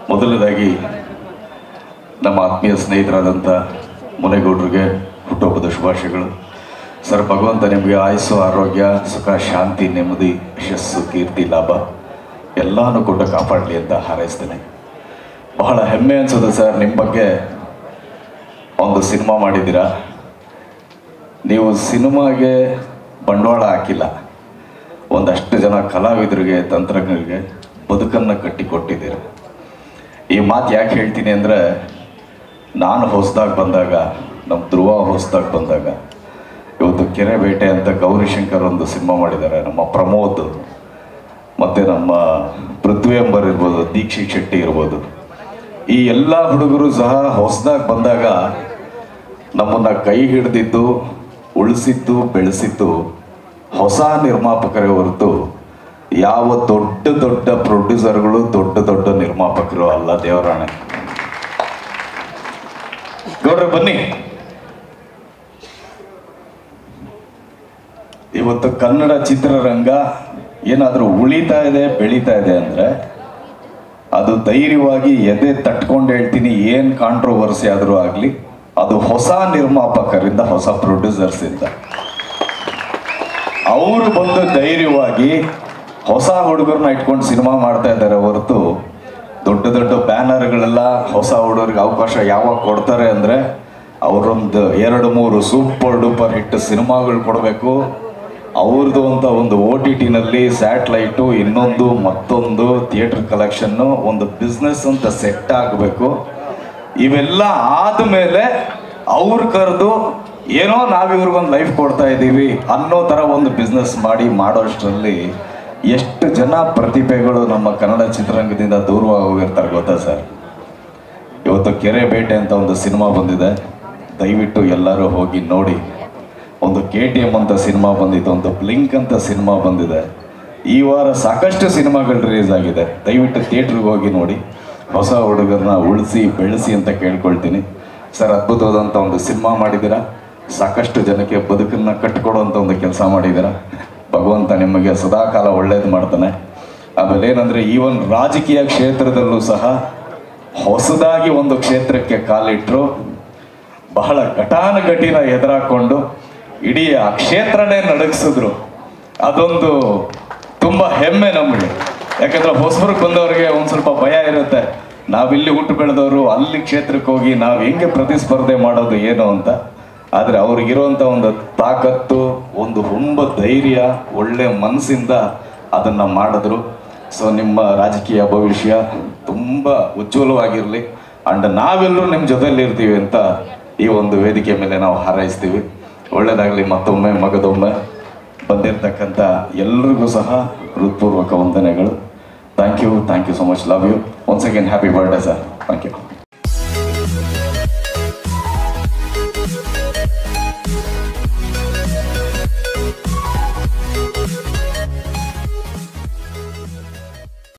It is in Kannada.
ಮೊದಲನೇದಾಗಿ ನಮ್ಮ ಆತ್ಮೀಯ ಸ್ನೇಹಿತರಾದಂಥ ಮುನೇಗೌಡರಿಗೆ ಹುಟ್ಟುಹಬ್ಬದ ಶುಭಾಶಯಗಳು ಸರ್ ಭಗವಂತ ನಿಮಗೆ ಆಯುಸ್ಸು ಆರೋಗ್ಯ ಸುಖ ಶಾಂತಿ ನೆಮ್ಮದಿ ಯಶಸ್ಸು ಕೀರ್ತಿ ಲಾಭ ಎಲ್ಲಾನು ಕೊಟ್ಟು ಕಾಪಾಡಲಿ ಅಂತ ಹಾರೈಸ್ತೇನೆ ಬಹಳ ಹೆಮ್ಮೆ ಅನ್ಸುತ್ತೆ ಸರ್ ನಿಮ್ಮ ಬಗ್ಗೆ ಒಂದು ಸಿನಿಮಾ ಮಾಡಿದ್ದೀರಾ ನೀವು ಸಿನಿಮಾಗೆ ಬಂಡವಾಳ ಹಾಕಿಲ್ಲ ಒಂದಷ್ಟು ಜನ ಕಲಾವಿದರಿಗೆ ತಂತ್ರಜ್ಞರಿಗೆ ಬದುಕನ್ನು ಕಟ್ಟಿಕೊಟ್ಟಿದ್ದೀರಿ ಈ ಮಾತು ಯಾಕೆ ಹೇಳ್ತೀನಿ ಅಂದರೆ ನಾನು ಹೊಸದಾಗಿ ಬಂದಾಗ ನಮ್ಮ ಧ್ರುವ ಹೊಸದಾಗಿ ಬಂದಾಗ ಇವತ್ತು ಕೆರೆ ಬೇಟೆ ಅಂತ ಗೌರಿಶಂಕರ್ ಒಂದು ಸಿನಿಮಾ ಮಾಡಿದ್ದಾರೆ ನಮ್ಮ ಪ್ರಮೋದ್ ಮತ್ತು ನಮ್ಮ ಪೃಥ್ವಿ ಎಂಬರ್ ಇರ್ಬೋದು ದೀಕ್ಷಿತ್ ಶೆಟ್ಟಿ ಇರ್ಬೋದು ಈ ಎಲ್ಲ ಹುಡುಗರು ಸಹ ಹೊಸದಾಗಿ ಬಂದಾಗ ನಮ್ಮನ್ನು ಕೈ ಹಿಡಿದಿದ್ದು ಉಳಿಸಿದ್ದು ಬೆಳೆಸಿದ್ದು ಹೊಸ ನಿರ್ಮಾಪಕರೇ ಹೊರತು ಯಾವ ದೊಡ್ಡ ದೊಡ್ಡ ಪ್ರೊಡ್ಯೂಸರ್ಗಳು ದೊಡ್ಡ ದೊಡ್ಡ ನಿರ್ಮಾಪಕರು ಅಲ್ಲ ದೇವರಾಣೆ ಗೌಡ್ರೆ ಬನ್ನಿ ಇವತ್ತು ಕನ್ನಡ ಚಿತ್ರರಂಗ ಏನಾದರೂ ಉಳಿತಾ ಇದೆ ಬೆಳೀತಾ ಇದೆ ಅಂದರೆ ಅದು ಧೈರ್ಯವಾಗಿ ಎದೆ ತಟ್ಕೊಂಡು ಹೇಳ್ತೀನಿ ಏನು ಕಾಂಟ್ರವರ್ಸಿ ಆದರೂ ಆಗಲಿ ಅದು ಹೊಸ ನಿರ್ಮಾಪಕರಿಂದ ಹೊಸ ಪ್ರೊಡ್ಯೂಸರ್ಸಿಂದ ಅವರು ಬಂದು ಧೈರ್ಯವಾಗಿ ಹೊಸ ಹುಡುಗರನ್ನ ಇಟ್ಕೊಂಡು ಸಿನಿಮಾ ಮಾಡ್ತಾ ಇದ್ದಾರೆ ಹೊರತು ದೊಡ್ಡ ದೊಡ್ಡ ಬ್ಯಾನರ್ಗಳೆಲ್ಲ ಹೊಸ ಹುಡುಗರಿಗೆ ಅವಕಾಶ ಯಾವಾಗ ಕೊಡ್ತಾರೆ ಅಂದರೆ ಅವರೊಂದು ಎರಡು ಮೂರು ಸೂಪರ್ ಡೂಪರ್ ಹಿಟ್ ಸಿನಿಮಾಗಳು ಕೊಡಬೇಕು ಅವ್ರದ್ದು ಅಂತ ಒಂದು ಓ ಟಿ ಟಿನಲ್ಲಿ ಸ್ಯಾಟ್ಲೈಟು ಇನ್ನೊಂದು ಮತ್ತೊಂದು ಥಿಯೇಟರ್ ಕಲೆಕ್ಷನ್ನು ಒಂದು ಬಿಸ್ನೆಸ್ ಅಂತ ಸೆಟ್ ಆಗಬೇಕು ಇವೆಲ್ಲ ಆದಮೇಲೆ ಅವ್ರು ಕರೆದು ಏನೋ ನಾವಿವ್ರಿಗೊಂದು ಲೈಫ್ ಕೊಡ್ತಾ ಇದ್ದೀವಿ ಅನ್ನೋ ಥರ ಒಂದು ಬಿಸ್ನೆಸ್ ಮಾಡಿ ಮಾಡೋಷ್ಟರಲ್ಲಿ ಎಷ್ಟು ಜನ ಪ್ರತಿಭೆಗಳು ನಮ್ಮ ಕನ್ನಡ ಚಿತ್ರರಂಗದಿಂದ ದೂರವಾಗಿ ಹೋಗಿರ್ತಾರೆ ಗೊತ್ತಾ ಸರ್ ಇವತ್ತು ಕೆರೆ ಬೇಟೆ ಅಂತ ಒಂದು ಸಿನಿಮಾ ಬಂದಿದೆ ದಯವಿಟ್ಟು ಎಲ್ಲರೂ ಹೋಗಿ ನೋಡಿ ಒಂದು ಕೆ ಟಿ ಎಮ್ ಅಂತ ಸಿನಿಮಾ ಬಂದಿತ್ತು ಒಂದು ಬ್ಲಿಂಕ್ ಅಂತ ಸಿನಿಮಾ ಬಂದಿದೆ ಈ ವಾರ ಸಾಕಷ್ಟು ಸಿನಿಮಾಗಳು ರಿಲೀಸ್ ಆಗಿದೆ ದಯವಿಟ್ಟು ಥಿಯೇಟ್ರಿಗೆ ಹೋಗಿ ನೋಡಿ ಹೊಸ ಹುಡುಗರನ್ನ ಉಳಿಸಿ ಬೆಳೆಸಿ ಅಂತ ಕೇಳ್ಕೊಳ್ತೀನಿ ಸರ್ ಅದ್ಭುತವಾದಂಥ ಒಂದು ಸಿನಿಮಾ ಮಾಡಿದ್ದೀರಾ ಸಾಕಷ್ಟು ಜನಕ್ಕೆ ಬದುಕನ್ನು ಕಟ್ಟಿಕೊಡುವಂಥ ಒಂದು ಕೆಲಸ ಮಾಡಿದ್ದೀರಾ ಭಗವಂತ ನಿಮಗೆ ಸದಾಕಾಲ ಒಳ್ಳೇದು ಮಾಡ್ತಾನೆ ಆಮೇಲೆ ಏನಂದರೆ ಈವನ್ ರಾಜಕೀಯ ಕ್ಷೇತ್ರದಲ್ಲೂ ಸಹ ಹೊಸದಾಗಿ ಒಂದು ಕ್ಷೇತ್ರಕ್ಕೆ ಕಾಲಿಟ್ಟರು ಬಹಳ ಘಟಾನುಘಟಿನ ಎದುರಾಕೊಂಡು ಇಡೀ ಆ ಕ್ಷೇತ್ರನೇ ನಡಗಿಸಿದ್ರು ಅದೊಂದು ತುಂಬ ಹೆಮ್ಮೆ ನಮಗೆ ಯಾಕಂದ್ರೆ ಹೊಸಬ್ರಿಗೆ ಬಂದವರಿಗೆ ಒಂದು ಸ್ವಲ್ಪ ಭಯ ಇರುತ್ತೆ ನಾವಿಲ್ಲಿ ಹುಟ್ಟು ಬೆಳೆದವರು ಅಲ್ಲಿ ಕ್ಷೇತ್ರಕ್ಕೆ ಹೋಗಿ ನಾವು ಹೆಂಗೆ ಪ್ರತಿಸ್ಪರ್ಧೆ ಮಾಡೋದು ಏನು ಅಂತ ಆದರೆ ಅವ್ರಿಗಿರುವಂಥ ಒಂದು ತಾಕತ್ತು ಒಂದು ಹುಂಬ ಧೈರ್ಯ ಒಳ್ಳೆ ಮನಸ್ಸಿಂದ ಅದನ್ನು ಮಾಡಿದ್ರು ಸೊ ನಿಮ್ಮ ರಾಜಕೀಯ ಭವಿಷ್ಯ ತುಂಬ ಉಜ್ವಲವಾಗಿರಲಿ ಅಂಡ್ ನಾವೆಲ್ಲರೂ ನಿಮ್ಮ ಜೊತೆಲಿ ಇರ್ತೀವಿ ಅಂತ ಈ ಒಂದು ವೇದಿಕೆ ಮೇಲೆ ನಾವು ಹಾರೈಸ್ತೀವಿ ಒಳ್ಳೆಯದಾಗಲಿ ಮತ್ತೊಮ್ಮೆ ಮಗದೊಮ್ಮೆ ಬಂದಿರತಕ್ಕಂಥ ಎಲ್ರಿಗೂ ಸಹ ಹೃತ್ಪೂರ್ವಕ ವಂದನೆಗಳು thank you thank you so much love you once again happy birthday sir thank you